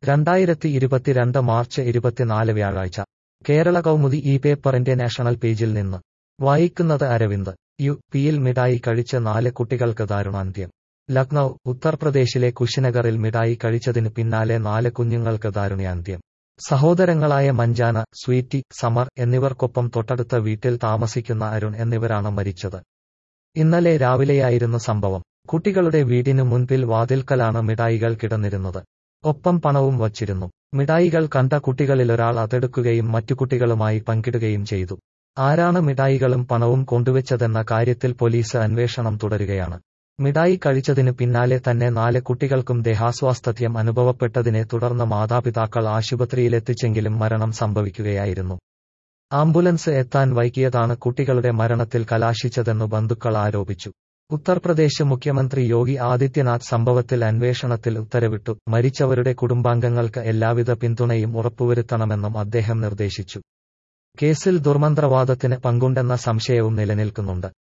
രണ്ടായിരത്തി ഇരുപത്തിരണ്ട് മാർച്ച് ഇരുപത്തിനാല് വ്യാഴാഴ്ച കേരള കൗമുദി ഈ പേപ്പറിന്റെ നാഷണൽ പേജിൽ നിന്ന് വായിക്കുന്നത് അരവിന്ദ് യു പിയിൽ മിഠായി കഴിച്ച് നാല് കുട്ടികൾക്ക് ദാരുണാന്ത്യം ലക്നൌ ഉത്തർപ്രദേശിലെ കുശിനഗറിൽ മിഠായി കഴിച്ചതിന് പിന്നാലെ നാല് കുഞ്ഞുങ്ങൾക്ക് ദാരുണ്യാന്ത്യം സഹോദരങ്ങളായ മഞ്ചാന സ്വീറ്റി സമർ എന്നിവർക്കൊപ്പം തൊട്ടടുത്ത വീട്ടിൽ താമസിക്കുന്ന അരുൺ എന്നിവരാണ് മരിച്ചത് ഇന്നലെ രാവിലെയായിരുന്നു സംഭവം കുട്ടികളുടെ വീടിനു മുൻപിൽ വാതിൽക്കലാണ് മിഠായികൾ കിടന്നിരുന്നത് ഒപ്പം പണവും വച്ചിരുന്നു മിഠായികൾ കണ്ട കുട്ടികളിലൊരാൾ അതെടുക്കുകയും മറ്റു കുട്ടികളുമായി പങ്കിടുകയും ചെയ്തു ആരാണ് മിഠായികളും പണവും കൊണ്ടുവച്ചതെന്ന കാര്യത്തിൽ പോലീസ് അന്വേഷണം തുടരുകയാണ് മിഠായി കഴിച്ചതിനു പിന്നാലെ തന്നെ നാല് കുട്ടികൾക്കും ദേഹാസ്വാസ്ഥ്യം അനുഭവപ്പെട്ടതിനെ തുടർന്ന് മാതാപിതാക്കൾ ആശുപത്രിയിലെത്തിച്ചെങ്കിലും മരണം സംഭവിക്കുകയായിരുന്നു ആംബുലൻസ് എത്താൻ വൈകിയതാണ് കുട്ടികളുടെ മരണത്തിൽ കലാശിച്ചതെന്നു ബന്ധുക്കൾ ആരോപിച്ചു ഉത്തർപ്രദേശ് മുഖ്യമന്ത്രി യോഗി ആദിത്യനാഥ് സംഭവത്തിൽ അന്വേഷണത്തിൽ ഉത്തരവിട്ടു മരിച്ചവരുടെ കുടുംബാംഗങ്ങൾക്ക് എല്ലാവിധ പിന്തുണയും ഉറപ്പുവരുത്തണമെന്നും അദ്ദേഹം നിർദ്ദേശിച്ചു കേസിൽ ദുർമന്ത്രവാദത്തിന് പങ്കുണ്ടെന്ന സംശയവും നിലനിൽക്കുന്നുണ്ട്